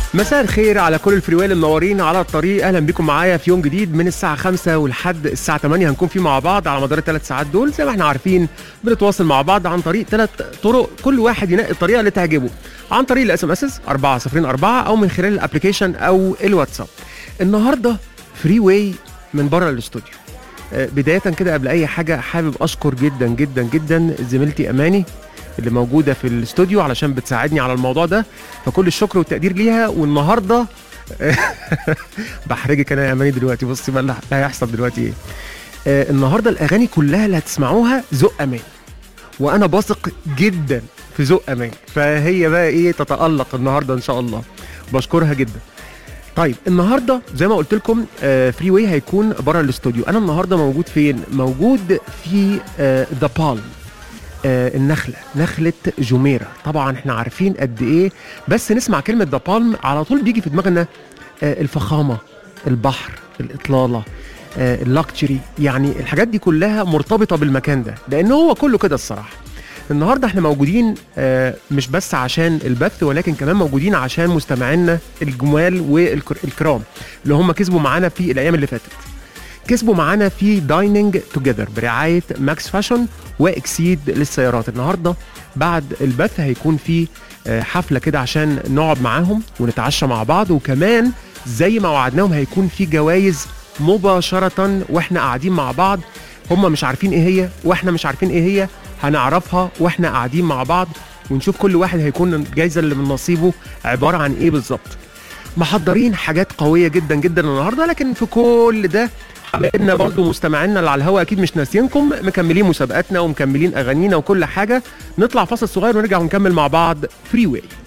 مساء الخير على كل الفريويل المنورين على الطريق اهلا بكم معايا في يوم جديد من الساعه 5 ولحد الساعه 8 هنكون فيه مع بعض على مدار الثلاث ساعات دول زي ما احنا عارفين بنتواصل مع بعض عن طريق ثلاث طرق كل واحد ينقي الطريقه اللي تعجبه عن طريق الاس ام اس 404 او من خلال الابلكيشن او الواتساب النهارده فري واي من بره الاستوديو آه، بدايه كده قبل اي حاجه حابب اشكر جدا جدا جدا زميلتي اماني اللي موجوده في الاستوديو علشان بتساعدني على الموضوع ده فكل الشكر والتقدير ليها والنهارده بحرجك انا يا اماني دلوقتي بصي بقى اللي هيحصل دلوقتي ايه آه النهارده الاغاني كلها اللي هتسمعوها ذوق امان وانا بثق جدا في ذوق امان فهي بقى ايه تتالق النهارده ان شاء الله بشكرها جدا طيب النهارده زي ما قلت لكم آه فري واي هيكون بره الاستوديو انا النهارده موجود فين موجود في ذا بالم آه النخله نخله جميره طبعا احنا عارفين قد ايه بس نسمع كلمه ذا بالم على طول بيجي في دماغنا آه الفخامه البحر الاطلاله آه اللكتشري يعني الحاجات دي كلها مرتبطه بالمكان ده لان هو كله كده الصراحه النهارده احنا موجودين آه مش بس عشان البث ولكن كمان موجودين عشان مستمعينا الجمال والكرام اللي هم كسبوا معانا في الايام اللي فاتت كسبوا معانا في دايننج توجذر برعايه ماكس فاشن واكسيد للسيارات النهارده بعد البث هيكون في آه، حفله كده عشان نقعد معاهم ونتعشى مع بعض وكمان زي ما وعدناهم هيكون في جوائز مباشره واحنا قاعدين مع بعض هم مش عارفين ايه هي واحنا مش عارفين ايه هي هنعرفها واحنا قاعدين مع بعض ونشوف كل واحد هيكون الجايزه اللي من نصيبه عباره عن ايه بالظبط محضرين حاجات قويه جدا جدا النهارده لكن في كل ده لان برضه مستمعينا اللي على الهوا اكيد مش ناسيينكم مكملين مسابقاتنا ومكملين اغانينا وكل حاجه نطلع فاصل صغير ونرجع ونكمل مع بعض فري واي